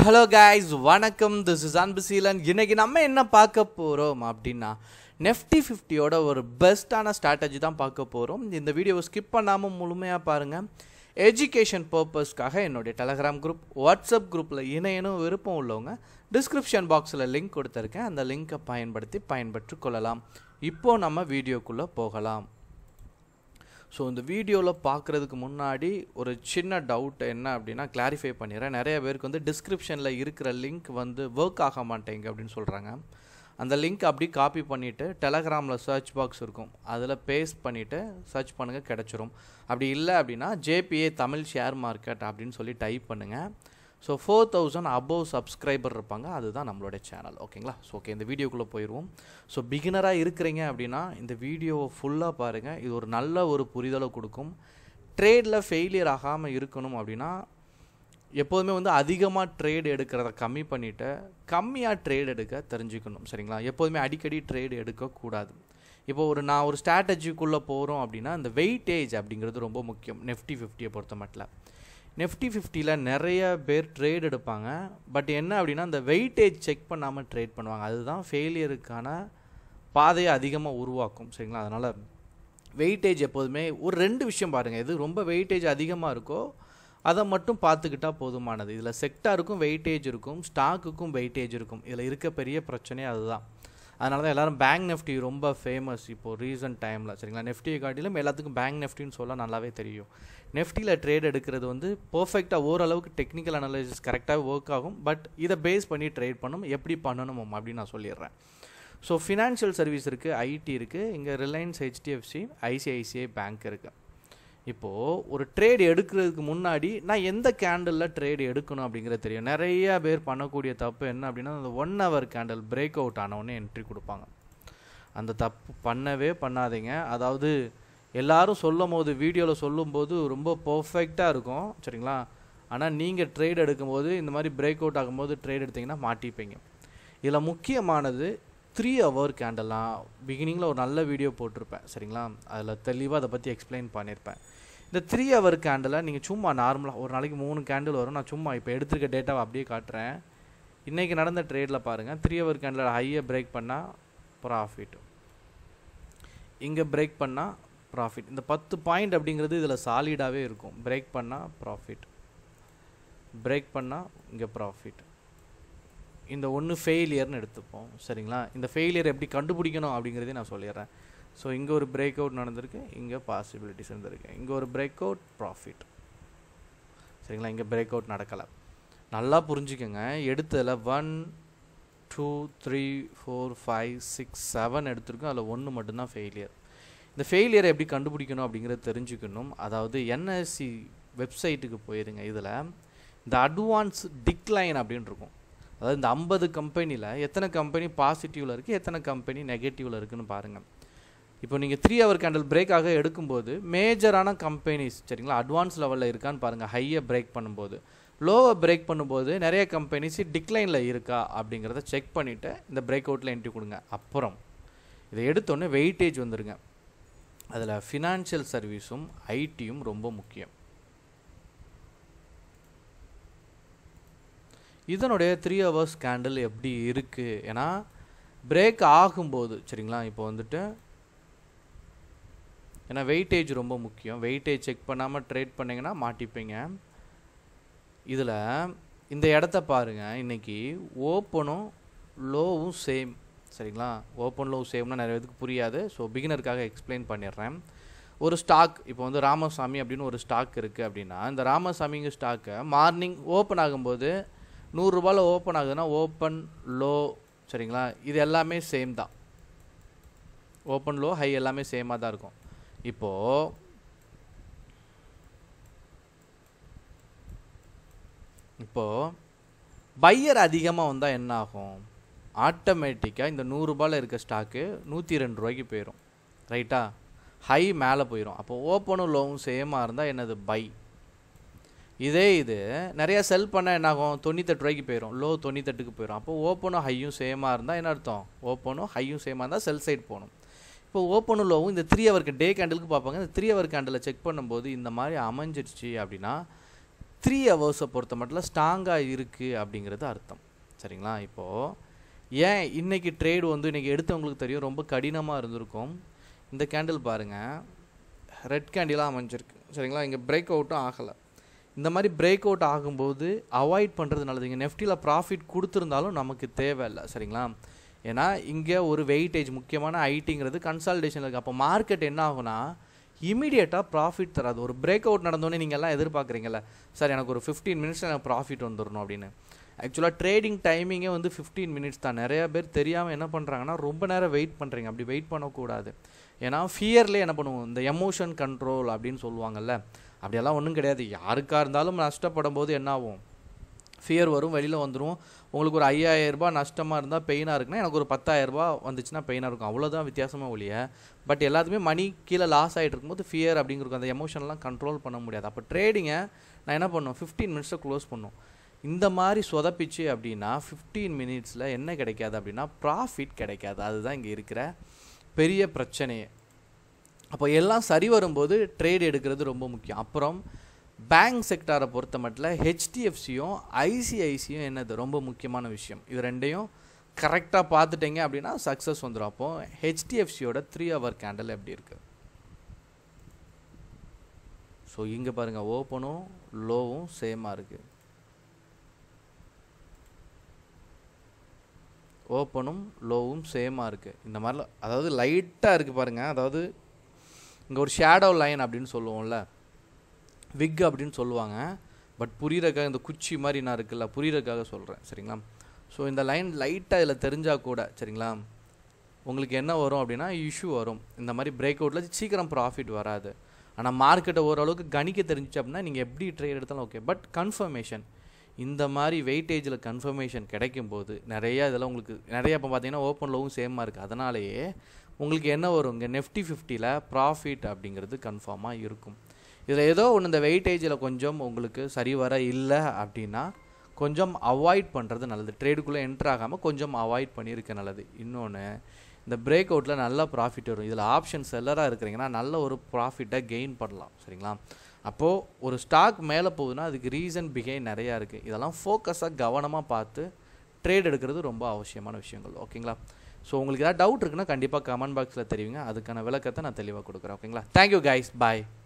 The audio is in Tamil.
ஹலோ கைஸ் வணக்கம் திஸ் இஸ் அன்புசீலன் இன்னைக்கு நம்ம என்ன பார்க்க போகிறோம் அப்படின்னா நெஃப்டி ஃபிஃப்டியோட ஒரு பெஸ்ட்டான ஸ்ட்ராட்டஜி தான் பார்க்க போகிறோம் இந்த வீடியோவை ஸ்கிப் பண்ணாமல் முழுமையாக பாருங்கள் எஜுகேஷன் பர்பஸ்க்காக என்னுடைய டெலகிராம் குரூப் வாட்ஸ்அப் குரூப்பில் இணையனும் விருப்பம் உள்ளவங்க டிஸ்கிரிப்ஷன் பாக்ஸில் லிங்க் கொடுத்துருக்கேன் அந்த லிங்க்கை பயன்படுத்தி பயன்பெற்று கொள்ளலாம் இப்போது நம்ம வீடியோக்குள்ளே போகலாம் ஸோ இந்த வீடியோவில் பார்க்குறதுக்கு முன்னாடி ஒரு சின்ன டவுட் என்ன அப்படின்னா கிளாரிஃபை பண்ணிடுறேன் நிறைய பேருக்கு வந்து டிஸ்கிரிப்ஷனில் இருக்கிற லிங்க் வந்து ஒர்க் ஆக மாட்டேங்க அப்படின்னு சொல்கிறாங்க அந்த லிங்க் அப்படி காப்பி பண்ணிவிட்டு டெலகிராமில் சர்ச் பாக்ஸ் இருக்கும் அதில் பேஸ்ட் பண்ணிவிட்டு சர்ச் பண்ணுங்கள் கிடச்சிரும் அப்படி இல்லை அப்படின்னா ஜேபிஏ தமிழ் ஷேர் மார்க்கெட் அப்படின்னு சொல்லி டைப் பண்ணுங்கள் so four thousand above subscriber இருப்பாங்க அதுதான் நம்மளோட சேனல் ஓகேங்களா ஸோ ஓகே இந்த வீடியோக்குள்ளே போயிடுவோம் ஸோ பிகினராக இருக்கிறீங்க அப்படின்னா இந்த வீடியோவை ஃபுல்லாக பாருங்கள் இது ஒரு நல்ல ஒரு புரிதலை கொடுக்கும் ட்ரேடில் ஃபெயிலியர் ஆகாமல் இருக்கணும் அப்படின்னா எப்போதுமே வந்து அதிகமாக ட்ரேட் எடுக்கிறத கம்மி பண்ணிவிட்டு கம்மியாக ட்ரேட் எடுக்க தெரிஞ்சுக்கணும் சரிங்களா எப்போதுமே அடிக்கடி ட்ரேட் எடுக்கக்கூடாது இப்போ ஒரு நான் ஒரு ஸ்ட்ராட்டஜிக்குள்ளே போகிறோம் அப்படின்னா இந்த வெயிட்டேஜ் அப்படிங்கிறது ரொம்ப முக்கியம் நெஃப்டி ஃபிஃப்டியை பொறுத்த மட்டும் நெஃப்டி ஃபிஃப்டியில் நிறைய பேர் ட்ரேட் எடுப்பாங்க பட் என்ன அப்படின்னா அந்த வெயிட்டேஜ் செக் பண்ணாமல் ட்ரேட் பண்ணுவாங்க அதுதான் ஃபெயிலியருக்கான பாதையை அதிகமாக உருவாக்கும் சரிங்களா அதனால் வெயிட்டேஜ் எப்போதுமே ஒரு ரெண்டு விஷயம் பாருங்கள் எது ரொம்ப வெயிட்டேஜ் அதிகமாக இருக்கோ அதை மட்டும் பார்த்துக்கிட்டா போதுமானது இதில் செக்டாருக்கும் வெயிட்டேஜ் இருக்கும் ஸ்டாக்குக்கும் வெயிட்டேஜ் இருக்கும் இதில் இருக்க பெரிய பிரச்சனையே அதுதான் அதனால தான் எல்லோரும் பேங்க் நெஃப்டி ரொம்ப ஃபேமஸ் இப்போது ரீசன்ட் டைமில் சரிங்களா நெஃப்டியை காட்டிலும் எல்லாத்துக்கும் பேங்க் நெஃப்டின்னு சொல்ல நல்லாவே தெரியும் நெஃப்டியில் ட்ரேட் எடுக்கிறது வந்து பர்ஃபெக்டாக ஓரளவுக்கு டெக்னிக்கல் அனலைசிஸ் கரெக்டாக ஒர்க் ஆகும் பட் இதை பேஸ் பண்ணி ட்ரேட் பண்ணணும் எப்படி பண்ணணும் அப்படின்னு நான் சொல்லிடுறேன் ஸோ ஃபினான்ஷியல் சர்வீஸ் இருக்குது ஐடி இருக்குது இங்கே ரிலையன்ஸ் ஹெச்டிஎஃப்சி ஐசிஐசிஐ பேங்க் இருக்குது இப்போது ஒரு ட்ரேட் எடுக்கிறதுக்கு முன்னாடி நான் எந்த கேண்டலில் ட்ரேட் எடுக்கணும் அப்படிங்கிறது தெரியும் நிறைய பேர் பண்ணக்கூடிய தப்பு என்ன அப்படின்னா அந்த one hour candle break out ஆனவுடனே என்ட்ரி கொடுப்பாங்க அந்த தப்பு பண்ணவே பண்ணாதீங்க அதாவது எல்லாரும் சொல்லும் போது வீடியோவில் சொல்லும்போது ரொம்ப பர்ஃபெக்டாக இருக்கும் சரிங்களா ஆனால் நீங்கள் ட்ரேட் எடுக்கும்போது இந்த மாதிரி பிரேக் அவுட் ஆகும்போது ட்ரேட் எடுத்திங்கன்னா மாட்டிப்பீங்க இதில் முக்கியமானது த்ரீ ஹவர் கேண்டல்லாம் பிகினிங்கில் ஒரு நல்ல வீடியோ போட்டிருப்பேன் சரிங்களா அதில் தெளிவாக அதை பற்றி எக்ஸ்பிளைன் பண்ணியிருப்பேன் இந்த த்ரீ ஹவர் கேண்டில் நீங்கள் சும்மா நார்மலாக ஒரு நாளைக்கு மூணு கேண்டில் வரும் நான் சும்மா இப்போ எடுத்துருக்க டேட்டாவை அப்படியே காட்டுறேன் இன்றைக்கி நடந்த ட்ரேடில் பாருங்கள் த்ரீ ஹவர் கேண்டில் ஹையை பிரேக் பண்ணால் ப்ராஃபிட் இங்கே பிரேக் பண்ணால் ப்ராஃபிட் இந்த பத்து பாயிண்ட் அப்படிங்கிறது இதில் சாலிடாகவே இருக்கும் பிரேக் பண்ணால் ப்ராஃபிட் பிரேக் பண்ணால் இங்கே ப்ராஃபிட் இந்த ஒன்று ஃபெயிலியர்னு எடுத்துப்போம் சரிங்களா இந்த ஃபெயிலியர் எப்படி கண்டுபிடிக்கணும் அப்படிங்கிறதே நான் சொல்லிடுறேன் ஸோ இங்கே ஒரு பிரேக் அவுட் நடந்திருக்கு இங்கே பாசிபிலிட்டிஸ் இருந்திருக்கு இங்கே ஒரு பிரேக் அவுட் ப்ராஃபிட் சரிங்களா இங்கே பிரேக் அவுட் நடக்கலை நல்லா புரிஞ்சுக்கோங்க எடுத்ததில் one two three four five six seven எடுத்திருக்கோம் அதில் ஒன்று மட்டும்தான் ஃபெயிலியர் இந்த ஃபெயிலியரை எப்படி கண்டுபிடிக்கணும் அப்படிங்கிறத தெரிஞ்சுக்கணும் அதாவது என்எஸ்சி வெப்சைட்டுக்கு போயிருங்க இதில் இந்த அட்வான்ஸ் டிக்ளைன் அப்படின்னு இருக்கும் அதாவது இந்த ஐம்பது கம்பெனியில் எத்தனை கம்பெனி பாசிட்டிவில் இருக்குது எத்தனை கம்பெனி நெகட்டிவில் இருக்குதுன்னு பாருங்கள் இப்போ நீங்கள் த்ரீ ஹவர் கேண்டில் பிரேக் ஆக எடுக்கும்போது மேஜரான கம்பெனிஸ் சரிங்களா அட்வான்ஸ் லெவலில் இருக்கான்னு பாருங்கள் ஹையை பிரேக் பண்ணும்போது லோவை பிரேக் பண்ணும்போது நிறைய கம்பெனிஸ் டிக்ளைனில் இருக்கா அப்படிங்கிறத செக் பண்ணிவிட்டு இந்த பிரேக் அவுட்டில் என்ட்ரி கொடுங்க அப்புறம் இதை எடுத்தோடனே வெயிட்டேஜ் வந்துடுங்க அதில் ஃபினான்ஷியல் சர்வீஸும் ஐடியும் ரொம்ப முக்கியம் இதனுடைய த்ரீ ஹவர்ஸ் கேண்டில் எப்படி இருக்குது ஏன்னா பிரேக் ஆகும்போது சரிங்களா இப்போ வந்துட்டு ஏன்னா வெயிட்டேஜ் ரொம்ப முக்கியம் வெயிட்டேஜ் செக் பண்ணாமல் ட்ரேட் பண்ணிங்கன்னா மாட்டிப்பீங்க இதில் இந்த இடத்த பாருங்கள் இன்றைக்கி ஓப்பனும் லோவும் சேம் சரிங்களா ஓப்பன் லோ சேம்னா நிறைய பேருக்கு புரியாது ஸோ பிகினருக்காக எக்ஸ்பிளைன் பண்ணிடுறேன் ஒரு ஸ்டாக் இப்போ வந்து ராமசாமி அப்படின்னு ஒரு ஸ்டாக் இருக்குது அப்படின்னா இந்த ராமசாமிங்க ஸ்டாக்கை மார்னிங் ஓப்பன் ஆகும்போது நூறுரூபாவில் ஓப்பன் ஆகுதுன்னா ஓப்பன் லோ சரிங்களா இது எல்லாமே சேம் தான் ஓப்பன் லோ ஹை எல்லாமே சேமாக தான் இருக்கும் இப்போது இப்போது பையர் அதிகமாக வந்தால் என்ன ஆகும் ஆட்டோமேட்டிக்காக இந்த நூறுரூபாவில் இருக்க ஸ்டாக்கு நூற்றி ரெண்டு ரூபாய்க்கு போயிடும் ரைட்டா ஹை மேலே போயிடும் அப்போ ஓப்பனும் லோவும் சேமாக இருந்தால் என்னது பை இதே இது நிறையா செல் பண்ணால் என்னாகும் தொண்ணூத்தெட்டு ரூபாய்க்கு போயிடும் லோ தொண்ணூத்தெட்டுக்கு போயிடும் அப்போ ஓப்பனும் ஹையும் சேமாக இருந்தால் என்ன அர்த்தம் ஓப்பனும் ஹையும் சேமாக இருந்தால் செல் சைடு போகணும் இப்போ ஓப்பனும் லோவும் இந்த த்ரீ ஹவருக்கு டே கேண்டலுக்கு பார்ப்பாங்க இந்த த்ரீ ஹவர் கேண்டலை செக் பண்ணும்போது இந்த மாதிரி அமைஞ்சிருச்சு அப்படின்னா த்ரீ ஹவர்ஸை பொறுத்த மட்டும் ஸ்ட்ராங்காக இருக்குது அப்படிங்கிறது அர்த்தம் சரிங்களா இப்போது ஏன் இன்னைக்கு ட்ரேடு வந்து இன்றைக்கி எடுத்தவங்களுக்கு தெரியும் ரொம்ப கடினமாக இருந்திருக்கும் இந்த கேண்டில் பாருங்கள் ரெட் கேண்டிலாக அமைஞ்சிருக்கு சரிங்களா இங்கே பிரேக் அவுட்டும் ஆகலை இந்த மாதிரி பிரேக் அவுட் ஆகும்போது அவாய்ட் பண்ணுறது நல்லது இங்கே நெஃப்டியில் ப்ராஃபிட் கொடுத்துருந்தாலும் நமக்கு தேவையில்லை சரிங்களா ஏன்னா இங்கே ஒரு வெயிட்டேஜ் முக்கியமான ஐடிங்கிறது கன்சால்டேஷன் இருக்குது அப்போ மார்க்கெட் என்ன ஆகும்னா இமீடியட்டாக ப்ராஃபிட் தராது ஒரு பிரேக் அவுட் நடந்தோடனே நீங்கள் எல்லாம் எதிர்பார்க்குறீங்கல்ல சார் எனக்கு ஒரு ஃபிஃப்டீன் மினிட்ஸ் எனக்கு ப்ராஃபிட் வந்துடணும் அப்படின்னு ஆக்சுவலாக ட்ரேடிங் டைமிங்கே வந்து ஃபிஃப்டீன் மினிட்ஸ் தான் நிறைய பேர் தெரியாமல் என்ன பண்ணுறாங்கன்னா ரொம்ப நேரம் வெயிட் பண்ணுறீங்க அப்படி வெயிட் பண்ணக்கூடாது ஏன்னா ஃபியர்லேயே என்ன பண்ணுவோம் இந்த எமோஷன் கண்ட்ரோல் அப்படின்னு சொல்லுவாங்கல்ல அப்படியெல்லாம் ஒன்றும் கிடையாது யாருக்காக இருந்தாலும் நஷ்டப்படும் போது என்ன ஆகும் ஃபியர் வரும் வெளியில் வந்துடும் உங்களுக்கு ஒரு ஐயாயிரரூபா நஷ்டமாக இருந்தால் பெயினாக இருக்குன்னா எனக்கு ஒரு பத்தாயிரரூபா வந்துச்சுன்னா பெயினாக இருக்கும் அவ்வளோதான் வித்தியாசமாக ஒழிய பட் எல்லாத்துமே மணி கீழே லாஸ் ஆகிட்டு இருக்கும்போது ஃபியர் அப்படிங்கிறது அந்த எமோஷன்லாம் கண்ட்ரோல் பண்ண முடியாது அப்போ ட்ரேடிங்கை நான் என்ன பண்ணுவேன் ஃபிஃப்டீன் மினிட்ஸை க்ளோஸ் பண்ணும் இந்த மாதிரி சொதப்பிச்சு அப்படின்னா ஃபிஃப்டீன் மினிட்ஸில் என்ன கிடைக்காது அப்படின்னா ப்ராஃபிட் கிடைக்காது அதுதான் இங்கே இருக்கிற பெரிய பிரச்சனையே அப்போ எல்லாம் சரி வரும்போது ட்ரேட் எடுக்கிறது ரொம்ப முக்கியம் அப்புறம் பேங்க் செக்டாரை பொறுத்த மட்டும் ஹெச்டிஎஃப்சியும் ஐசிஐசியும் என்னது ரொம்ப முக்கியமான விஷயம் இது ரெண்டையும் கரெக்டாக பார்த்துட்டீங்க அப்படின்னா சக்ஸஸ் வந்துடும் அப்போ ஹெச்டிஎஃப்சியோட த்ரீ ஹவர் கேண்டில் எப்படி இருக்குது ஸோ இங்கே பாருங்கள் ஓப்பனும் லோவும் சேமாக இருக்குது ஓப்பனும் லோவும் சேமாக இருக்குது இந்த மாதிரிலாம் அதாவது லைட்டாக இருக்குது பாருங்கள் அதாவது இங்கே ஒரு ஷேடோ லைன் அப்படின்னு சொல்லுவோம்ல விக் அப்படின்னு சொல்லுவாங்க பட் புரியுறக்காக இந்த குச்சி மாதிரி நான் இருக்குல்ல புரியுறக்காக சொல்கிறேன் சரிங்களா ஸோ இந்த லைன் லைட்டாக இதில் தெரிஞ்சால் கூட சரிங்களா உங்களுக்கு என்ன வரும் அப்படின்னா இஷ்யூ வரும் இந்த மாதிரி பிரேக் அவுட்டில் சீக்கிரம் ப்ராஃபிட் வராது ஆனால் மார்க்கெட்டை ஓரளவுக்கு கணிக்க தெரிஞ்சிச்சு அப்படின்னா நீங்கள் எப்படி ட்ரேட் எடுத்தாலும் ஓகே பட் கன்ஃபர்மேஷன் இந்த மாதிரி வெயிட்டேஜில் கன்ஃபர்மேஷன் கிடைக்கும்போது நிறைய இதெல்லாம் உங்களுக்கு நிறைய இப்போ பார்த்தீங்கன்னா ஓப்பன் லோவும் சேமாக இருக்குது அதனாலேயே உங்களுக்கு என்ன வரும் இங்கே நெஃப்டி ஃபிஃப்டியில் ப்ராஃபிட் அப்படிங்கிறது கன்ஃபார்மாக இருக்கும் இதில் ஏதோ ஒன்று இந்த வெயிட்டேஜில் கொஞ்சம் உங்களுக்கு சரி வர இல்லை அப்படின்னா கொஞ்சம் அவாய்ட் பண்ணுறது நல்லது ட்ரேடுக்குள்ளே என்ட்ரு ஆகாமல் கொஞ்சம் அவாய்ட் பண்ணியிருக்க நல்லது இன்னொன்று இந்த பிரேக் அவுட்டில் நல்ல ப்ராஃபிட் வரும் இதில் ஆப்ஷன் செல்லராக இருக்கிறீங்கன்னா நல்ல ஒரு ப்ராஃபிட்டை கெயின் பண்ணலாம் சரிங்களா அப்போது ஒரு ஸ்டாக் மேலே போகுதுன்னா அதுக்கு ரீசன் பிஹைன் நிறையா இருக்குது இதெல்லாம் ஃபோக்கஸாக கவனமாக பார்த்து ட்ரேட் எடுக்கிறது ரொம்ப அவசியமான விஷயங்கள் ஓகேங்களா ஸோ உங்களுக்கு ஏதாவது டவுட் இருக்குன்னா கண்டிப்பாக கமெண்ட் பாக்ஸில் தெரிவிங்க அதுக்கான விளக்கத்தை நான் தெளிவாக கொடுக்குறேன் ஓகேங்களா தேங்க்யூ கைஸ் பாய்